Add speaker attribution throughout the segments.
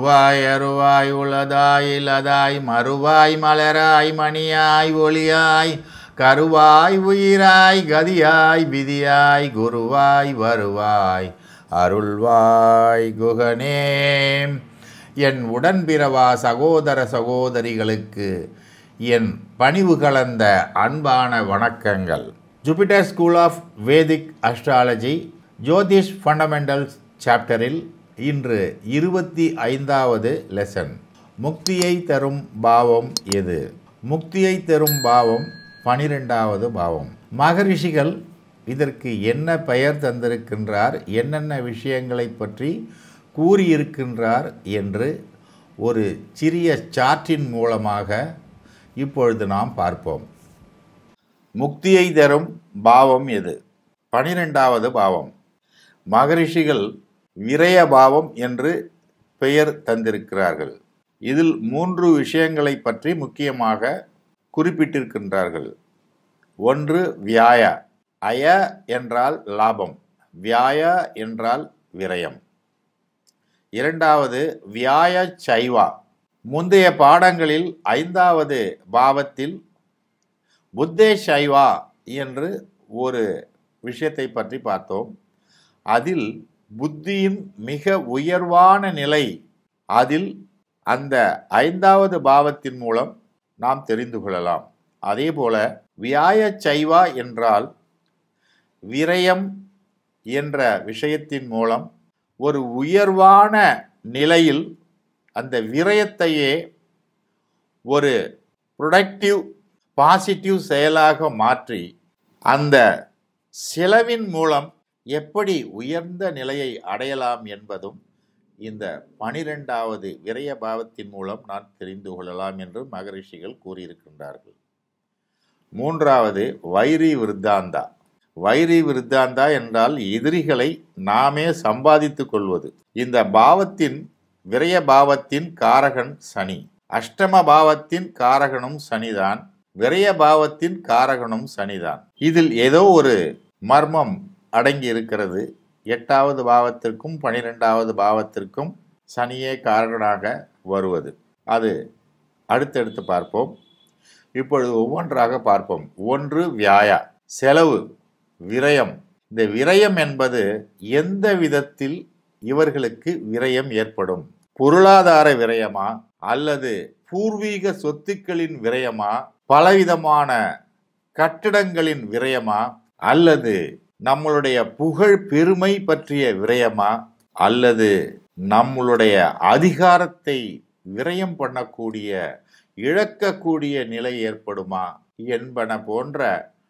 Speaker 1: உருவாய் அருவாய் உளதாய் இலதாய் மறுவாய் மலராய் மணியாய் ஒளியாய் கருவாய் உயிராய் கதியாய் விதியாய் குருவாய் வருவாய் அருள்வாய் குகனே என் உடன்பிறவா சகோதர சகோதரிகளுக்கு என் பணிவு கலந்த அன்பான வணக்கங்கள் Jupiter school of Vedic astrology Jyotish fundamentals சாப்டரில் இன்று இருபத்தி ஐந்தாவது லெசன் முக்தியை தரும் பாவம் எது முக்தியை தரும் பாவம் பனிரெண்டாவது பாவம் மகரிஷிகள் இதற்கு என்ன பெயர் தந்திருக்கின்றார் என்னென்ன விஷயங்களை பற்றி கூறியிருக்கின்றார் என்று ஒரு சிறிய சாற்றின் மூலமாக இப்பொழுது நாம் பார்ப்போம் முக்தியை தரும் பாவம் எது பனிரெண்டாவது பாவம் மகரிஷிகள் விரய பாவம் என்று பெயர் தந்திருக்கிறார்கள் இதில் மூன்று விஷயங்களை பற்றி முக்கியமாக குறிப்பிட்டிருக்கின்றார்கள் ஒன்று வியாய அய என்றால் லாபம் வியாய என்றால் விரயம் இரண்டாவது வியாய சைவா முந்தைய பாடங்களில் ஐந்தாவது பாவத்தில் புத்தே சைவா என்று ஒரு விஷயத்தை பற்றி பார்த்தோம் அதில் புத்தியின் மிக உயர்வான நிலை அதில் அந்த ஐந்தாவது பாவத்தின் மூலம் நாம் தெரிந்து கொள்ளலாம் அதே போல வியாய சைவா என்றால் விரயம் என்ற விஷயத்தின் மூலம் ஒரு உயர்வான நிலையில் அந்த விரயத்தையே ஒரு ப்ரொடக்டிவ் பாசிட்டிவ் செயலாக மாற்றி அந்த செலவின் மூலம் எப்படி உயர்ந்த நிலையை அடையலாம் என்பதும் இந்த பனிரெண்டாவது விரய பாவத்தின் மூலம் நான் தெரிந்து கொள்ளலாம் என்று மகரிஷிகள் கூறியிருக்கின்றார்கள் மூன்றாவது வைரி விருத்தாந்தா வைரி விருத்தாந்தா என்றால் எதிரிகளை நாமே சம்பாதித்து கொள்வது இந்த பாவத்தின் விரய பாவத்தின் காரகன் சனி அஷ்டம பாவத்தின் காரகனும் சனிதான் விரய பாவத்தின் காரகனும் சனிதான் இதில் ஏதோ ஒரு மர்மம் அடங்கி இருக்கிறது எட்டாவது பாவத்திற்கும் பனிரெண்டாவது பாவத்திற்கும் சனியே காரகனாக வருவது அது அடுத்தடுத்து பார்ப்போம் இப்பொழுது ஒவ்வொன்றாக பார்ப்போம் ஒன்று வியாயா செலவு விரயம் இந்த விரயம் என்பது எந்த விதத்தில் இவர்களுக்கு விரயம் ஏற்படும் பொருளாதார விரயமா அல்லது பூர்வீக சொத்துக்களின் விரயமா பலவிதமான கட்டிடங்களின் விரயமா அல்லது நம்மளுடைய புகழ் பெருமை பற்றிய விரயமா அல்லது நம்மளுடைய அதிகாரத்தை விரயம் பண்ணக்கூடிய இழக்கக்கூடிய நிலை ஏற்படுமா என்பன போன்ற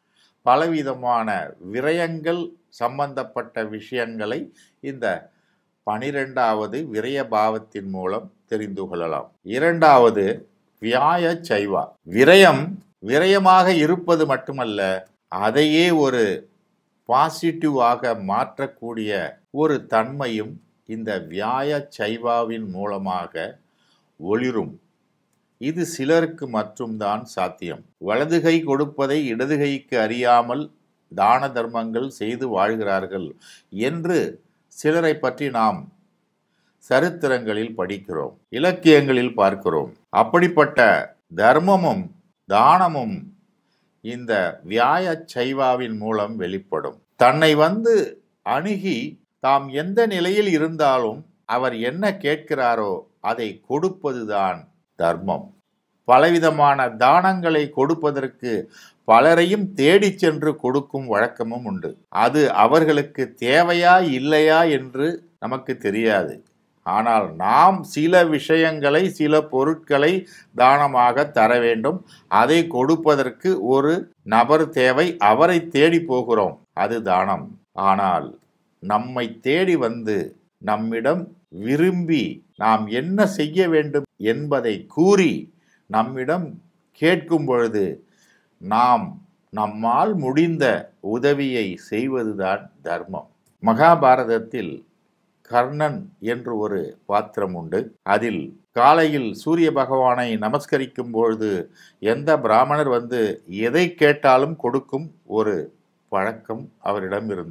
Speaker 1: பலவிதமான விரயங்கள் சம்பந்தப்பட்ட விஷயங்களை இந்த பனிரெண்டாவது விரய பாவத்தின் மூலம் தெரிந்து கொள்ளலாம் இரண்டாவது வியாய சைவா விரயம் விரயமாக இருப்பது மட்டுமல்ல அதையே ஒரு பாசிட்டிவாக மாற்றக்கூடிய ஒரு தன்மையும் இந்த வியாய சைவாவின் மூலமாக ஒளிரும் இது சிலருக்கு மட்டும்தான் சாத்தியம் வலதுகை கொடுப்பதை இடதுகைக்கு அறியாமல் தான தர்மங்கள் செய்து வாழ்கிறார்கள் என்று சிலரை பற்றி நாம் சரித்திரங்களில் படிக்கிறோம் இலக்கியங்களில் பார்க்கிறோம் அப்படிப்பட்ட தர்மமும் தானமும் இந்த வியாய சைவாவின் மூலம் வெளிப்படும் தன்னை வந்து அணுகி தாம் எந்த நிலையில் இருந்தாலும் அவர் என்ன கேட்கிறாரோ அதை கொடுப்பதுதான் தர்மம் பலவிதமான தானங்களை கொடுப்பதற்கு பலரையும் தேடிச் சென்று கொடுக்கும் வழக்கமும் உண்டு அது அவர்களுக்கு தேவையா இல்லையா என்று நமக்கு தெரியாது ஆனால் நாம் சில விஷயங்களை சில பொருட்களை தானமாக தர வேண்டும் அதை கொடுப்பதற்கு ஒரு நபர் தேவை அவரை தேடி போகிறோம் அது தானம் ஆனால் நம்மை தேடி வந்து நம்மிடம் விரும்பி நாம் என்ன செய்ய வேண்டும் என்பதை கூறி நம்மிடம் கேட்கும் பொழுது நாம் நம்மால் முடிந்த உதவியை செய்வதுதான் தர்மம் மகாபாரதத்தில் கர்ணன் என்று ஒரு பாத்திரம் உண்டு அதில் காலையில் சூரிய பகவானை நமஸ்கரிக்கும் பொழுது எந்த பிராமணர் வந்து எதை கேட்டாலும் கொடுக்கும் ஒரு பழக்கம் அவரிடம் இருந்தது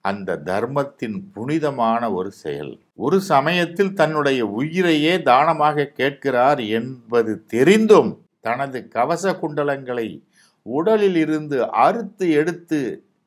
Speaker 1: அந்த தர்மத்தின் புனிதமான ஒரு செயல் ஒரு சமயத்தில் தன்னுடைய உயிரையே தானமாக கேட்கிறார் என்பது தெரிந்தும் தனது கவச குண்டலங்களை உடலில் இருந்து அறுத்து எடுத்து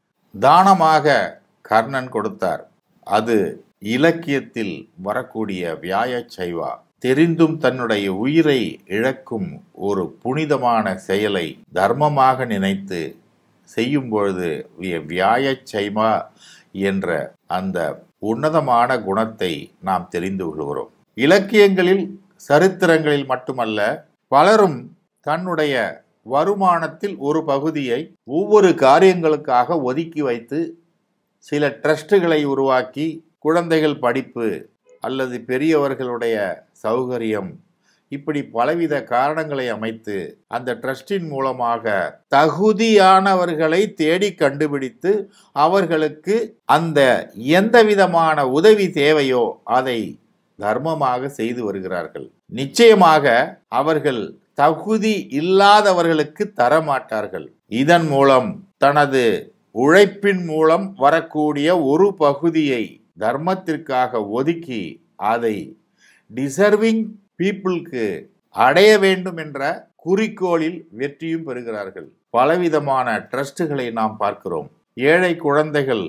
Speaker 1: தானமாக கர்ணன் கொடுத்தார் அது இலக்கியத்தில் வரக்கூடிய வியாய சைவா தெரிந்தும் தன்னுடைய உயிரை இழக்கும் ஒரு புனிதமான செயலை தர்மமாக நினைத்து செய்யும் பொழுது வியாய சைமா என்ற அந்த உன்னதமான குணத்தை நாம் தெரிந்து கொள்கிறோம் இலக்கியங்களில் சரித்திரங்களில் மட்டுமல்ல பலரும் தன்னுடைய வருமானத்தில் ஒரு பகுதியை ஒவ்வொரு காரியங்களுக்காக ஒதுக்கி வைத்து சில ட்ரஸ்ட்டுகளை உருவாக்கி குழந்தைகள் படிப்பு அல்லது பெரியவர்களுடைய சௌகரியம் இப்படி பலவித காரணங்களை அமைத்து அந்த ட்ரஸ்டின் மூலமாக தகுதியானவர்களை தேடி கண்டுபிடித்து அவர்களுக்கு அந்த எந்த விதமான உதவி தேவையோ அதை தர்மமாக செய்து வருகிறார்கள் நிச்சயமாக அவர்கள் தகுதி இல்லாதவர்களுக்கு தரமாட்டார்கள் இதன் மூலம் தனது உழைப்பின் மூலம் வரக்கூடிய ஒரு பகுதியை தர்மத்திற்காக ஒதுக்கி அதை டிசர்விங் பீப்புளுக்கு அடைய வேண்டும் என்ற குறிக்கோளில் வெற்றியும் பெறுகிறார்கள் பலவிதமான ட்ரஸ்ட்டுகளை நாம் பார்க்கிறோம் ஏழை குழந்தைகள்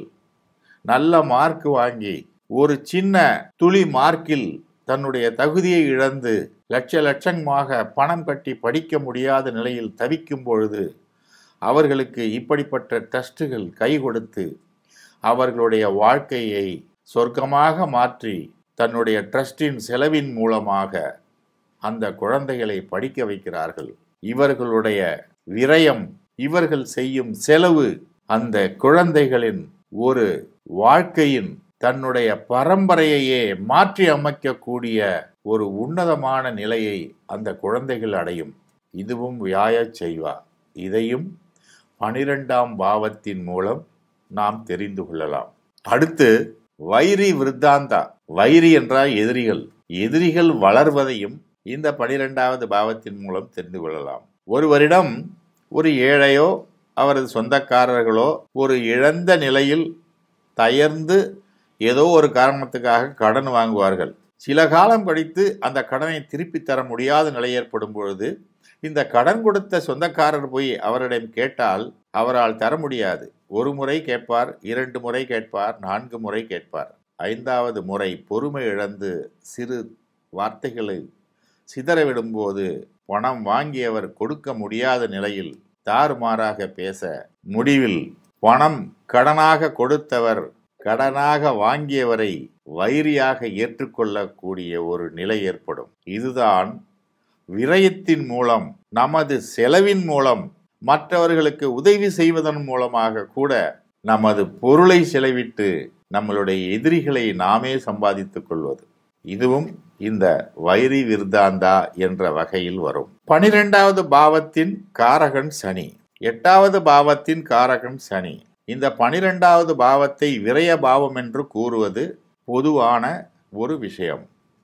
Speaker 1: நல்ல மார்க் வாங்கி ஒரு சின்ன துளி மார்க்கில் தன்னுடைய தகுதியை இழந்து லட்ச லட்சமாக பணம் கட்டி படிக்க முடியாத நிலையில் தவிக்கும் பொழுது அவர்களுக்கு இப்படிப்பட்ட ட்ரஸ்ட்டுகள் கை கொடுத்து அவர்களுடைய வாழ்க்கையை சொர்க்கமாக மாற்றி தன்னுடைய ட்ரஸ்டின் செலவின் மூலமாக அந்த குழந்தைகளை படிக்க வைக்கிறார்கள் இவர்களுடைய விரயம் இவர்கள் செய்யும் செலவு அந்த குழந்தைகளின் ஒரு வாழ்க்கையின் தன்னுடைய பரம்பரையையே மாற்றி அமைக்கக்கூடிய ஒரு உன்னதமான நிலையை அந்த குழந்தைகள் அடையும் இதுவும் வியாய செய்வா இதையும் பனிரெண்டாம் பாவத்தின் மூலம் நாம் தெரிந்து கொள்ளலாம் அடுத்து வைரி விருத்தாந்தா வைரி என்றால் எதிரிகள் எதிரிகள் வளர்வதையும் இந்த பனிரெண்டாவது பாவத்தின் மூலம் தெரிந்து கொள்ளலாம் ஒருவரிடம் ஒரு ஏழையோ அவரது சொந்தக்காரர்களோ ஒரு இழந்த நிலையில் தயர்ந்து ஏதோ ஒரு காரணத்துக்காக கடன் வாங்குவார்கள் சில காலம் கழித்து அந்த கடனை திருப்பி தர முடியாத நிலை ஏற்படும் பொழுது இந்த கடன் கொடுத்த சொந்தக்காரர் போய் அவரிடம் கேட்டால் அவரால் தர முடியாது ஒரு முறை கேட்பார் இரண்டு முறை கேட்பார் நான்கு முறை கேட்பார் ஐந்தாவது முறை பொறுமை இழந்து சிறு வார்த்தைகளை சிதறவிடும்போது பணம் வாங்கியவர் கொடுக்க முடியாத நிலையில் தாறுமாறாக பேச முடிவில் பணம் கடனாக கொடுத்தவர் கடனாக வாங்கியவரை வைரியாக ஏற்றுக்கொள்ளக்கூடிய ஒரு நிலை ஏற்படும் இதுதான் விரயத்தின் மூலம் நமது செலவின் மூலம் மற்றவர்களுக்கு உதவி செய்வதன் மூலமாக கூட நமது பொருளை செலவிட்டு நம்மளுடைய எதிரிகளை நாமே சம்பாதித்துக் கொள்வது இதுவும் இந்த வைரி விருதாந்தா என்ற வகையில் வரும் பனிரெண்டாவது பாவத்தின் காரகன் சனி எட்டாவது பாவத்தின் காரகன் சனி இந்த பனிரெண்டாவது பாவத்தை விரய பாவம் என்று கூறுவது பொதுவான ஒரு விஷயம்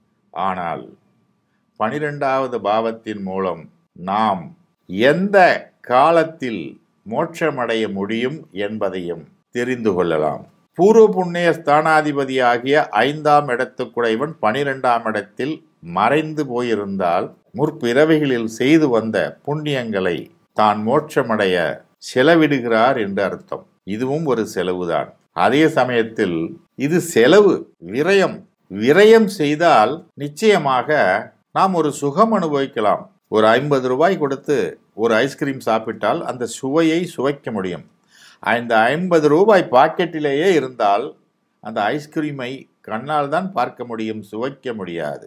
Speaker 1: ஆனால் பனிரெண்டாவது பாவத்தின் மூலம் நாம் எந்த காலத்தில் மோட்சமடைய முடியும் என்பதையும் தெரிந்து கொள்ளலாம் பூர்வ புண்ணிய ஸ்தானாதிபதி ஆகிய ஐந்தாம் இடத்துக்குடையவன் பனிரெண்டாம் இடத்தில் மறைந்து போயிருந்தால் முற்பிறவைகளில் செய்து வந்த புண்ணியங்களை தான் மோட்சமடைய செலவிடுகிறார் என்று அர்த்தம் இதுவும் ஒரு செலவுதான் அதே சமயத்தில் இது செலவு விரயம் விரயம் செய்தால் நிச்சயமாக நாம் ஒரு சுகம் அனுபவிக்கலாம் ஒரு ஐம்பது ரூபாய் கொடுத்து ஒரு ஐஸ்கிரீம் சாப்பிட்டால் அந்த சுவையை சுவைக்க முடியும் அந்த ஐம்பது ரூபாய் பாக்கெட்டிலேயே இருந்தால் அந்த ஐஸ்கிரீமை கண்ணால் தான் பார்க்க முடியும் சுவைக்க முடியாது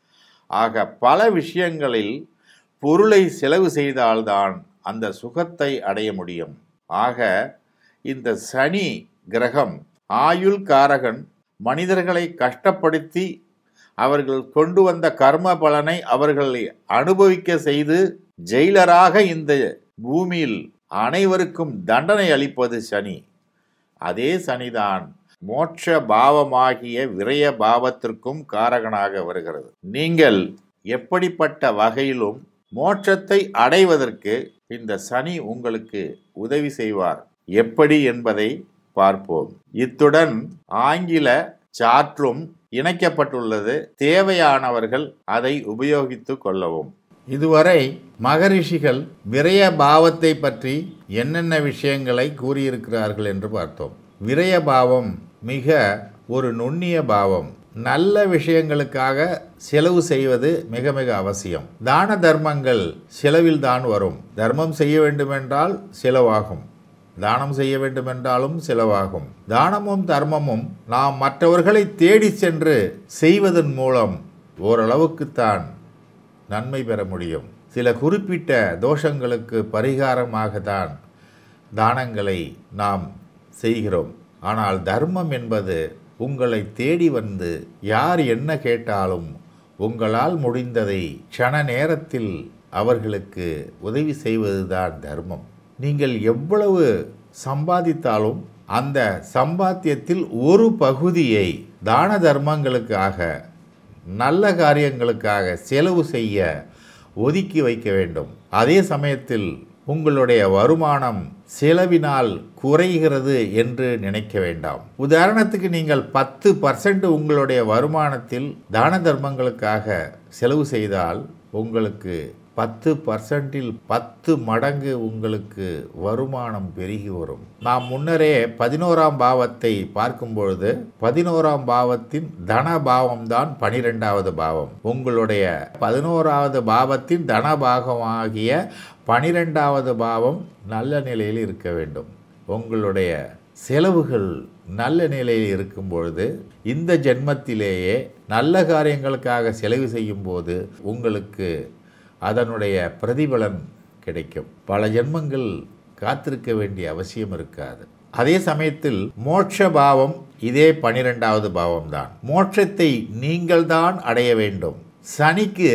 Speaker 1: ஆக பல விஷயங்களில் பொருளை செலவு செய்தால்தான் அந்த சுகத்தை அடைய முடியும் ஆக இந்த சனி கிரகம் ஆயுள் காரகன் மனிதர்களை கஷ்டப்படுத்தி அவர்கள் கொண்டு வந்த கர்ம பலனை அவர்களை அனுபவிக்க செய்து ஜெயிலராக இந்த பூமியில் அனைவருக்கும் தண்டனை அளிப்பது சனி அதே சனிதான் மோட்ச பாவமாகிய விரய பாவத்திற்கும் காரகனாக வருகிறது நீங்கள் எப்படிப்பட்ட வகையிலும் மோட்சத்தை அடைவதற்கு இந்த சனி உங்களுக்கு உதவி செய்வார் எப்படி என்பதை பார்ப்போம் இத்துடன் ஆங்கில சாற்றும் இணைக்கப்பட்டுள்ளது தேவையானவர்கள் அதை உபயோகித்துக் கொள்ளவும் இதுவரை மகரிஷிகள் விரய பாவத்தை பற்றி என்னென்ன விஷயங்களை கூறியிருக்கிறார்கள் என்று பார்த்தோம் விரய பாவம் மிக ஒரு நுண்ணிய பாவம் நல்ல விஷயங்களுக்காக செலவு செய்வது மிக மிக அவசியம் தான தர்மங்கள் செலவில் தான் வரும் தர்மம் செய்ய வேண்டுமென்றால் செலவாகும் தானம் செய்ய வேண்டுமென்றாலும் செலவாகும் தானமும் தர்மமும் நாம் மற்றவர்களை தேடி சென்று செய்வதன் மூலம் ஓரளவுக்குத்தான் நன்மை பெற முடியும் சில குறிப்பிட்ட தோஷங்களுக்கு பரிகாரமாக தான் தானங்களை நாம் செய்கிறோம் ஆனால் தர்மம் என்பது உங்களை தேடி வந்து யார் என்ன கேட்டாலும் உங்களால் முடிந்ததை க்ஷண நேரத்தில் அவர்களுக்கு உதவி செய்வதுதான் தர்மம் நீங்கள் எவ்வளவு சம்பாதித்தாலும் அந்த சம்பாத்தியத்தில் ஒரு பகுதியை தான தர்மங்களுக்காக நல்ல காரியங்களுக்காக செலவு செய்ய ஒதுக்கி வைக்க வேண்டும் அதே சமயத்தில் உங்களுடைய வருமானம் செலவினால் குறைகிறது என்று நினைக்க வேண்டாம் உதாரணத்துக்கு நீங்கள் பத்து பர்சன்ட் உங்களுடைய வருமானத்தில் தான தர்மங்களுக்காக செலவு செய்தால் உங்களுக்கு பத்து பர்சன்டில் பத்து மடங்கு உங்களுக்கு வருமானம் பெருகி வரும் நாம் முன்னரே பதினோராம் பாவத்தை பார்க்கும் பொழுது பதினோராம் பாவத்தின் தன பாவம் தான் பனிரெண்டாவது பாவம் உங்களுடைய பதினோராவது பாவத்தின் தன பாகமாகிய பனிரெண்டாவது பாவம் நல்ல நிலையில் இருக்க வேண்டும் உங்களுடைய செலவுகள் நல்ல நிலையில் இருக்கும் பொழுது இந்த ஜென்மத்திலேயே நல்ல காரியங்களுக்காக செலவு செய்யும் போது உங்களுக்கு அதனுடைய பிரதிபலன் கிடைக்கும் பல ஜென்மங்கள் காத்திருக்க வேண்டிய அவசியம் இருக்காது அதே சமயத்தில் மோட்ச பாவம் இதே பனிரெண்டாவது பாவம் தான் மோட்சத்தை நீங்கள் தான் அடைய வேண்டும் சனிக்கு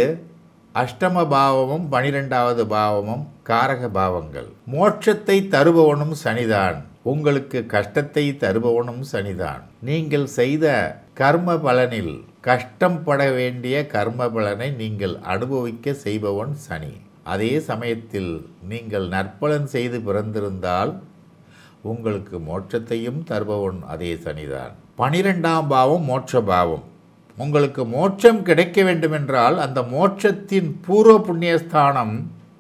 Speaker 1: அஷ்டம பாவமும் பனிரெண்டாவது பாவமும் காரக பாவங்கள் மோட்சத்தை தருபவனும் சனிதான் உங்களுக்கு கஷ்டத்தை தருபவனும் சனிதான் நீங்கள் செய்த கர்ம பலனில் கஷ்டம் பட வேண்டிய கர்ம பலனை நீங்கள் அனுபவிக்க செய்பவன் சனி அதே சமயத்தில் நீங்கள் நற்பலன் செய்து பிறந்திருந்தால் உங்களுக்கு மோட்சத்தையும் தருபவன் அதே சனிதான் பனிரெண்டாம் பாவம் மோட்ச பாவம் உங்களுக்கு மோட்சம் கிடைக்க வேண்டுமென்றால் அந்த மோட்சத்தின் பூர்வ புண்ணியஸ்தானம்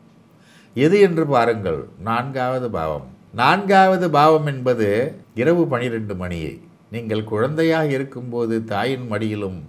Speaker 1: எது என்று பாருங்கள் நான்காவது பாவம் நான்காவது பாவம் என்பது இரவு பனிரெண்டு மணியை நீங்கள் குழந்தையாக இருக்கும்போது தாயின் மடியிலும்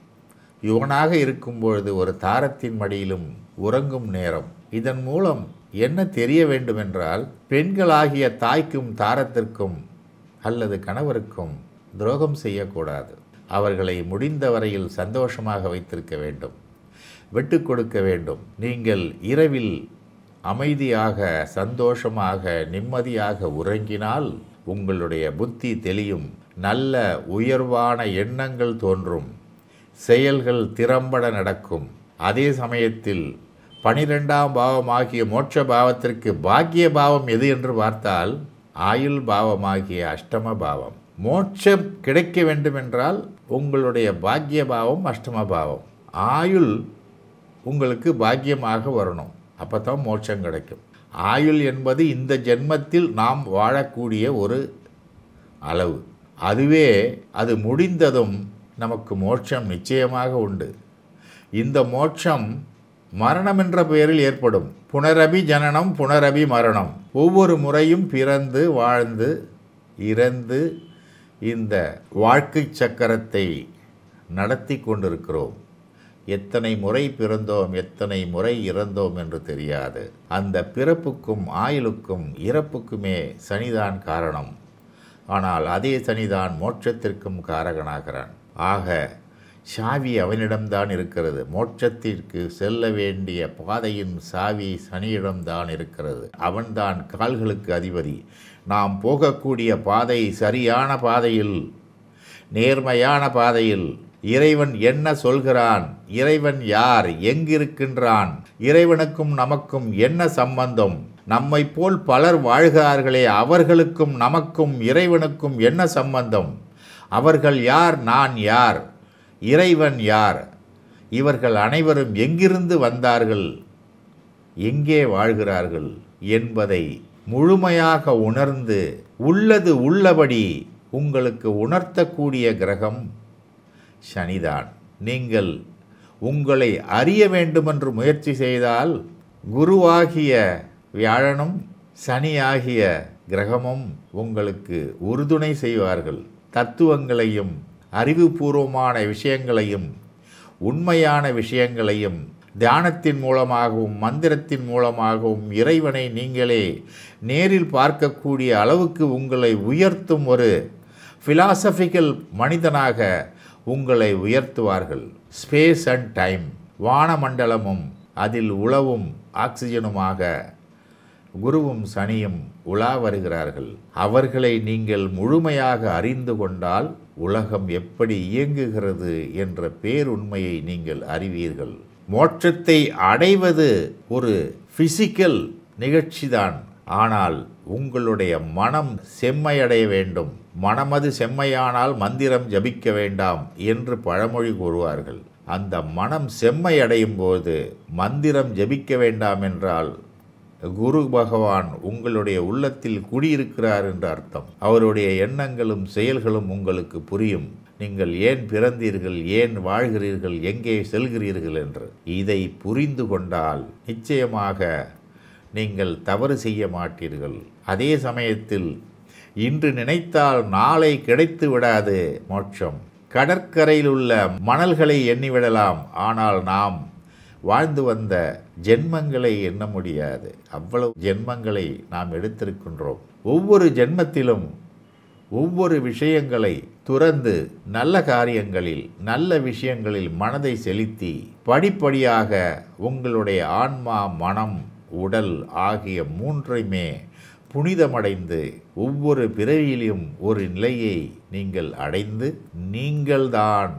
Speaker 1: யுவனாக இருக்கும்பொழுது ஒரு தாரத்தின் மடியிலும் உறங்கும் நேரம் இதன் மூலம் என்ன தெரிய வேண்டுமென்றால் பெண்களாகிய தாய்க்கும் தாரத்திற்கும் அல்லது கணவருக்கும் துரோகம் செய்யக்கூடாது அவர்களை முடிந்த வரையில் சந்தோஷமாக வைத்திருக்க வேண்டும் விட்டு கொடுக்க வேண்டும் நீங்கள் இரவில் அமைதியாக சந்தோஷமாக நிம்மதியாக உறங்கினால் உங்களுடைய புத்தி தெளியும் நல்ல உயர்வான எண்ணங்கள் தோன்றும் செயல்கள் திறம்பட நடக்கும் அதே சமயத்தில் பனிரெண்டாம் பாவமாகிய மோட்ச பாவத்திற்கு பாக்கிய பாவம் எது என்று பார்த்தால் ஆயுள் பாவமாகிய அஷ்டம பாவம் மோட்சம் கிடைக்க வேண்டுமென்றால் உங்களுடைய பாக்கிய பாவம் அஷ்டம பாவம் ஆயுள் உங்களுக்கு பாக்கியமாக வரணும் அப்போ தான் மோட்சம் கிடைக்கும் ஆயுள் என்பது இந்த ஜென்மத்தில் நாம் வாழக்கூடிய ஒரு அளவு அதுவே அது முடிந்ததும் நமக்கு மோட்சம் நிச்சயமாக உண்டு இந்த மோட்சம் மரணம் என்ற பெயரில் ஏற்படும் புனரபி ஜனனம் புனரபி மரணம் ஒவ்வொரு முறையும் பிறந்து வாழ்ந்து இறந்து இந்த வாழ்க்கை சக்கரத்தை நடத்தி கொண்டிருக்கிறோம் எத்தனை முறை பிறந்தோம் எத்தனை முறை இறந்தோம் என்று தெரியாது அந்த பிறப்புக்கும் ஆயுளுக்கும் இறப்புக்குமே சனிதான் காரணம் ஆனால் அதே சனிதான் மோட்சத்திற்கும் காரகனாகிறான் ஆக சாவி அவனிடம்தான் இருக்கிறது மோட்சத்திற்கு செல்ல வேண்டிய பாதையின் சாவி சனியிடம்தான் இருக்கிறது அவன்தான் கால்களுக்கு அதிபதி நாம் போகக்கூடிய பாதை சரியான பாதையில் நேர்மையான பாதையில் இறைவன் என்ன சொல்கிறான் இறைவன் யார் எங்கிருக்கின்றான் இறைவனுக்கும் நமக்கும் என்ன சம்பந்தம் நம்மை போல் பலர் வாழ்கிறார்களே அவர்களுக்கும் நமக்கும் இறைவனுக்கும் என்ன சம்பந்தம் அவர்கள் யார் நான் யார் இறைவன் யார் இவர்கள் அனைவரும் எங்கிருந்து வந்தார்கள் எங்கே வாழ்கிறார்கள் என்பதை முழுமையாக உணர்ந்து உள்ளது உள்ளபடி உங்களுக்கு உணர்த்தக்கூடிய கிரகம் சனிதான் நீங்கள் உங்களை அறிய வேண்டுமென்று முயற்சி செய்தால் குருவாகிய வியாழனும் சனியாகிய கிரகமும் உங்களுக்கு உறுதுணை செய்வார்கள் தத்துவங்களையும் அறிவுபூர்வமான விஷயங்களையும் உண்மையான விஷயங்களையும் தியானத்தின் மூலமாகவும் மந்திரத்தின் மூலமாகவும் இறைவனை நீங்களே நேரில் பார்க்கக்கூடிய அளவுக்கு உங்களை உயர்த்தும் ஒரு ஃபிலாசபிக்கல் மனிதனாக உங்களை உயர்த்துவார்கள் ஸ்பேஸ் அண்ட் டைம் வானமண்டலமும் அதில் உளவும் ஆக்சிஜனுமாக குருவும் சனியும் உலா வருகிறார்கள் அவர்களை நீங்கள் முழுமையாக அறிந்து கொண்டால் உலகம் எப்படி இயங்குகிறது என்ற பேருண்மையை நீங்கள் அறிவீர்கள் மோட்சத்தை அடைவது ஒரு பிசிக்கல் நிகழ்ச்சிதான் ஆனால் உங்களுடைய மனம் செம்மையடைய வேண்டும் மனமது செம்மையானால் மந்திரம் ஜபிக்க வேண்டாம் என்று பழமொழி கூறுவார்கள் அந்த மனம் செம்மையடையும் போது மந்திரம் ஜபிக்க வேண்டாம் என்றால் குரு பகவான் உங்களுடைய உள்ளத்தில் குடியிருக்கிறார் என்று அர்த்தம் அவருடைய எண்ணங்களும் செயல்களும் உங்களுக்கு புரியும் நீங்கள் ஏன் பிறந்தீர்கள் ஏன் வாழ்கிறீர்கள் எங்கே செல்கிறீர்கள் என்று இதை புரிந்து கொண்டால் நிச்சயமாக நீங்கள் தவறு செய்ய மாட்டீர்கள் அதே சமயத்தில் இன்று நினைத்தால் நாளை கிடைத்து விடாது மோட்சம் கடற்கரையில் உள்ள மணல்களை எண்ணிவிடலாம் ஆனால் நாம் வாழ்ந்து வந்த ஜென்மங்களை எண்ண முடியாது அவ்வளவு ஜென்மங்களை நாம் எடுத்திருக்கின்றோம் ஒவ்வொரு ஜென்மத்திலும் ஒவ்வொரு விஷயங்களை துறந்து நல்ல காரியங்களில் நல்ல விஷயங்களில் மனதை செலுத்தி படிப்படியாக உங்களுடைய ஆன்மா மனம் உடல் ஆகிய மூன்றையுமே புனிதமடைந்து ஒவ்வொரு பிறவியிலும் ஒரு நிலையை நீங்கள் அடைந்து நீங்கள்தான்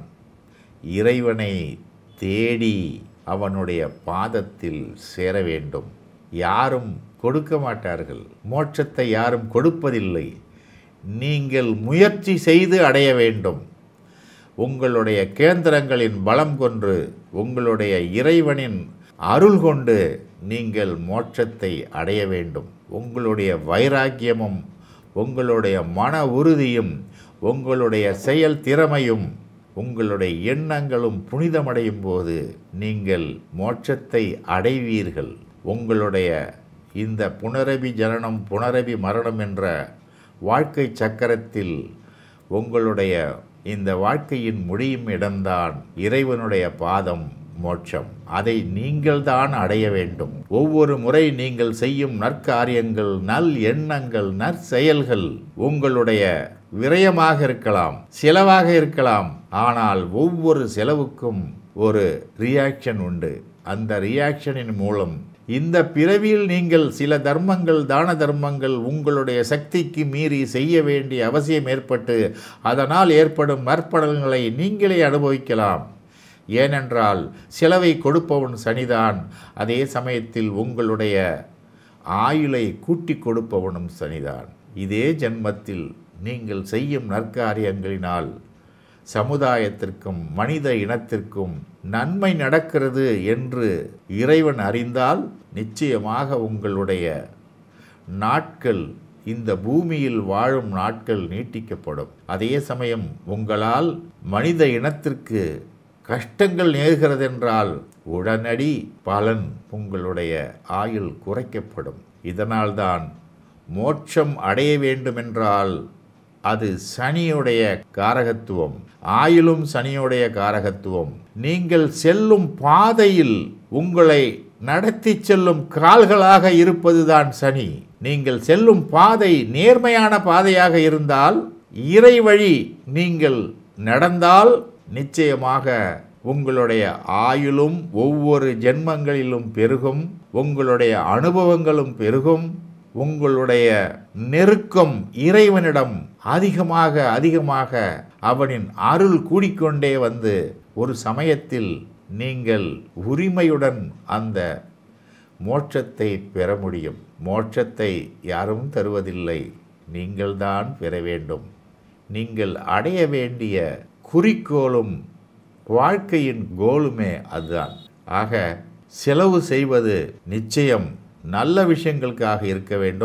Speaker 1: இறைவனை தேடி அவனுடைய பாதத்தில் சேர வேண்டும் யாரும் கொடுக்க மாட்டார்கள் மோட்சத்தை யாரும் கொடுப்பதில்லை நீங்கள் முயற்சி செய்து அடைய வேண்டும் உங்களுடைய கேந்திரங்களின் பலம் கொன்று உங்களுடைய இறைவனின் அருள் கொண்டு நீங்கள் மோட்சத்தை அடைய வேண்டும் உங்களுடைய வைராக்கியமும் உங்களுடைய மன உறுதியும் உங்களுடைய செயல் திறமையும் உங்களுடைய எண்ணங்களும் புனிதமடையும் போது நீங்கள் மோட்சத்தை அடைவீர்கள் உங்களுடைய இந்த புனரபி ஜனனம் புனரபி மரணம் என்ற வாழ்க்கை சக்கரத்தில் உங்களுடைய இந்த வாழ்க்கையின் முடியும் இடம்தான் இறைவனுடைய பாதம் மோட்சம் அதை நீங்கள்தான் அடைய வேண்டும் ஒவ்வொரு முறை நீங்கள் செய்யும் நற்காரியங்கள் நல் எண்ணங்கள் நற்செயல்கள் உங்களுடைய விரயமாக இருக்கலாம் செலவாக இருக்கலாம் ஆனால் ஒவ்வொரு செலவுக்கும் ஒரு ரியாக்ஷன் உண்டு அந்த ரியாக்ஷனின் மூலம் இந்த பிறவியில் நீங்கள் சில தர்மங்கள் தான தர்மங்கள் உங்களுடைய சக்திக்கு மீறி செய்ய வேண்டிய அவசியம் ஏற்பட்டு அதனால் ஏற்படும் நற்பலன்களை நீங்களே அனுபவிக்கலாம் ஏனென்றால் செலவை கொடுப்பவன் சனிதான் அதே சமயத்தில் உங்களுடைய ஆயுளை கூட்டி கொடுப்பவனும் சனிதான் இதே ஜென்மத்தில் நீங்கள் செய்யும் நற்காரியங்களினால் சமுதாயத்திற்கும் மனித இனத்திற்கும் நன்மை நடக்கிறது என்று இறைவன் அறிந்தால் நிச்சயமாக உங்களுடைய நாட்கள் இந்த பூமியில் வாழும் நாட்கள் நீட்டிக்கப்படும் அதே சமயம் உங்களால் மனித இனத்திற்கு கஷ்டங்கள் நேர்கிறதென்றால் உடனடி பலன் உங்களுடைய ஆயுள் குறைக்கப்படும் இதனால்தான் மோட்சம் அடைய வேண்டுமென்றால் அது சனியுடைய காரகத்துவம் ஆயிலும் சனியுடைய காரகத்துவம் நீங்கள் செல்லும் பாதையில் உங்களை நடத்தி செல்லும் கால்களாக இருப்பதுதான் சனி நீங்கள் செல்லும் பாதை நேர்மையான பாதையாக இருந்தால் இறை வழி நீங்கள் நடந்தால் நிச்சயமாக உங்களுடைய ஆயுளும் ஒவ்வொரு ஜென்மங்களிலும் பெருகும் உங்களுடைய அனுபவங்களும் பெருகும் உங்களுடைய நெருக்கம் இறைவனிடம் அதிகமாக அதிகமாக அவனின் அருள் கூடிக்கொண்டே வந்து ஒரு சமயத்தில் நீங்கள் உரிமையுடன் அந்த மோட்சத்தை பெற முடியும் மோட்சத்தை யாரும் தருவதில்லை நீங்கள்தான் பெற வேண்டும் நீங்கள் அடைய வேண்டிய குறிக்கோளும் வாழ்க்கையின் கோலுமே அதுதான் ஆக செலவு செய்வது நிச்சயம் நல்ல விஷயங்களுக்காக இருக்க வேண்டும்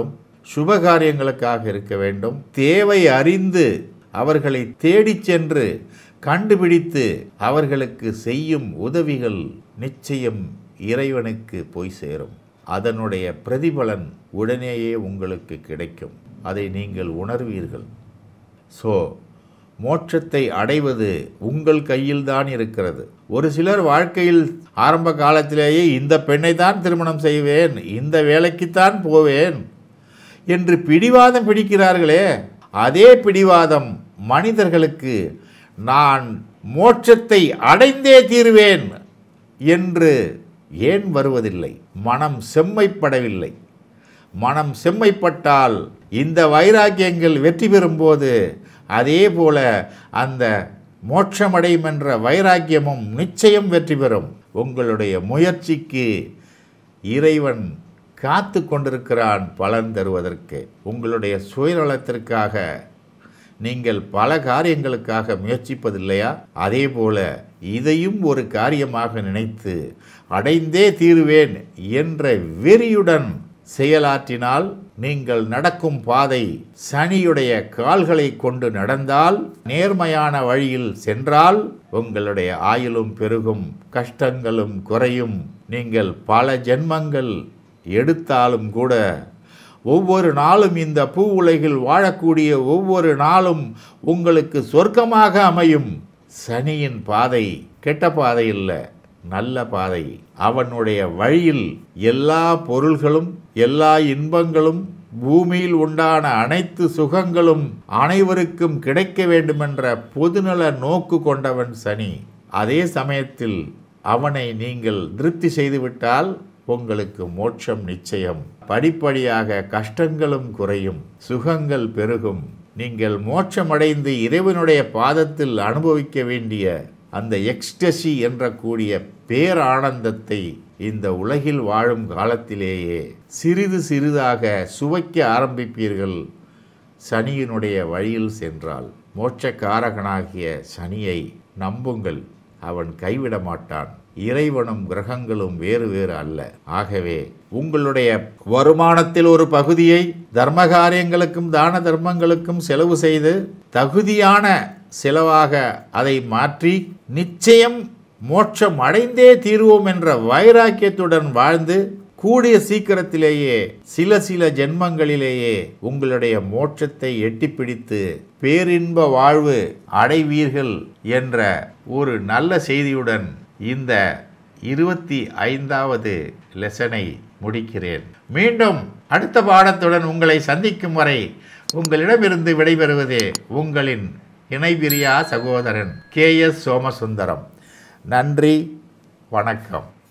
Speaker 1: சுபகாரியங்களுக்காக இருக்க வேண்டும் தேவை அறிந்து அவர்களை தேடிச் சென்று கண்டுபிடித்து அவர்களுக்கு செய்யும் உதவிகள் நிச்சயம் இறைவனுக்கு போய் சேரும் அதனுடைய பிரதிபலன் உடனேயே உங்களுக்கு கிடைக்கும் அதை நீங்கள் உணர்வீர்கள் ஸோ மோட்சத்தை அடைவது உங்கள் கையில்தான் இருக்கிறது ஒரு சிலர் வாழ்க்கையில் ஆரம்ப காலத்திலேயே இந்த பெண்ணை தான் திருமணம் செய்வேன் இந்த வேலைக்குத்தான் போவேன் என்று பிடிவாதம் பிடிக்கிறார்களே அதே பிடிவாதம் மனிதர்களுக்கு நான் மோட்சத்தை அடைந்தே தீருவேன் என்று ஏன் வருவதில்லை மனம் செம்மைப்படவில்லை மனம் செம்மைப்பட்டால் இந்த வைராக்கியங்கள் வெற்றி பெறும்போது அதே போல அந்த மோட்சமடையும் என்ற வைராக்கியமும் நிச்சயம் வெற்றி பெறும் உங்களுடைய முயற்சிக்கு இறைவன் காத்து கொண்டிருக்கிறான் பலன் தருவதற்கு உங்களுடைய சுயநலத்திற்காக நீங்கள் பல காரியங்களுக்காக முயற்சிப்பதில்லையா அதே போல இதையும் ஒரு காரியமாக நினைத்து அடைந்தே தீருவேன் என்ற வெறியுடன் செயலாற்றினால் நீங்கள் நடக்கும் பாதை சனியுடைய கால்களை கொண்டு நடந்தால் நேர்மையான வழியில் சென்றால் உங்களுடைய ஆயுளும் பெருகும் கஷ்டங்களும் குறையும் நீங்கள் பல ஜென்மங்கள் எடுத்தாலும் கூட ஒவ்வொரு நாளும் இந்த பூ உலகில் வாழக்கூடிய ஒவ்வொரு நாளும் உங்களுக்கு சொர்க்கமாக அமையும் சனியின் பாதை கெட்ட பாதை இல்லை நல்ல பாதை அவனுடைய வழியில் எல்லா பொருள்களும் எல்லா இன்பங்களும் பூமியில் உண்டான அனைத்து சுகங்களும் அனைவருக்கும் கிடைக்க வேண்டுமென்ற பொதுநல நோக்கு கொண்டவன் சனி அதே சமயத்தில் அவனை நீங்கள் திருப்தி செய்துவிட்டால் உங்களுக்கு மோட்சம் நிச்சயம் படிப்படியாக கஷ்டங்களும் குறையும் சுகங்கள் பெருகும் நீங்கள் மோட்சமடைந்து இறைவனுடைய பாதத்தில் அனுபவிக்க வேண்டிய அந்த எக்ஸ்டசி என்ற கூடிய பேரானந்தத்தை இந்த உலகில் வாழும் காலத்திலேயே சிறிது சிறிதாக சுவைக்க ஆரம்பிப்பீர்கள் சனியினுடைய வழியில் சென்றால் மோட்சக்காரகனாகிய சனியை நம்புங்கள் அவன் கைவிட மாட்டான் இறைவனும் கிரகங்களும் வேறு வேறு அல்ல ஆகவே உங்களுடைய வருமானத்தில் ஒரு பகுதியை தர்ம காரியங்களுக்கும் தான தர்மங்களுக்கும் செலவு செய்து தகுதியான செலவாக அதை மாற்றி நிச்சயம் மோட்சம் அடைந்தே தீர்வோம் என்ற வைராக்கியத்துடன் வாழ்ந்து கூடிய சீக்கிரத்திலேயே சில சில ஜென்மங்களிலேயே உங்களுடைய மோட்சத்தை எட்டிப்பிடித்து பேரின்ப வாழ்வு அடைவீர்கள் என்ற ஒரு நல்ல செய்தியுடன் இந்த இருபத்தி ஐந்தாவது லெசனை முடிக்கிறேன் மீண்டும் அடுத்த பாடத்துடன் உங்களை சந்திக்கும் வரை உங்களிடமிருந்து விடைபெறுவது உங்களின் இணைபிரியா சகோதரன் கே எஸ் சோமசுந்தரம் நன்றி வணக்கம்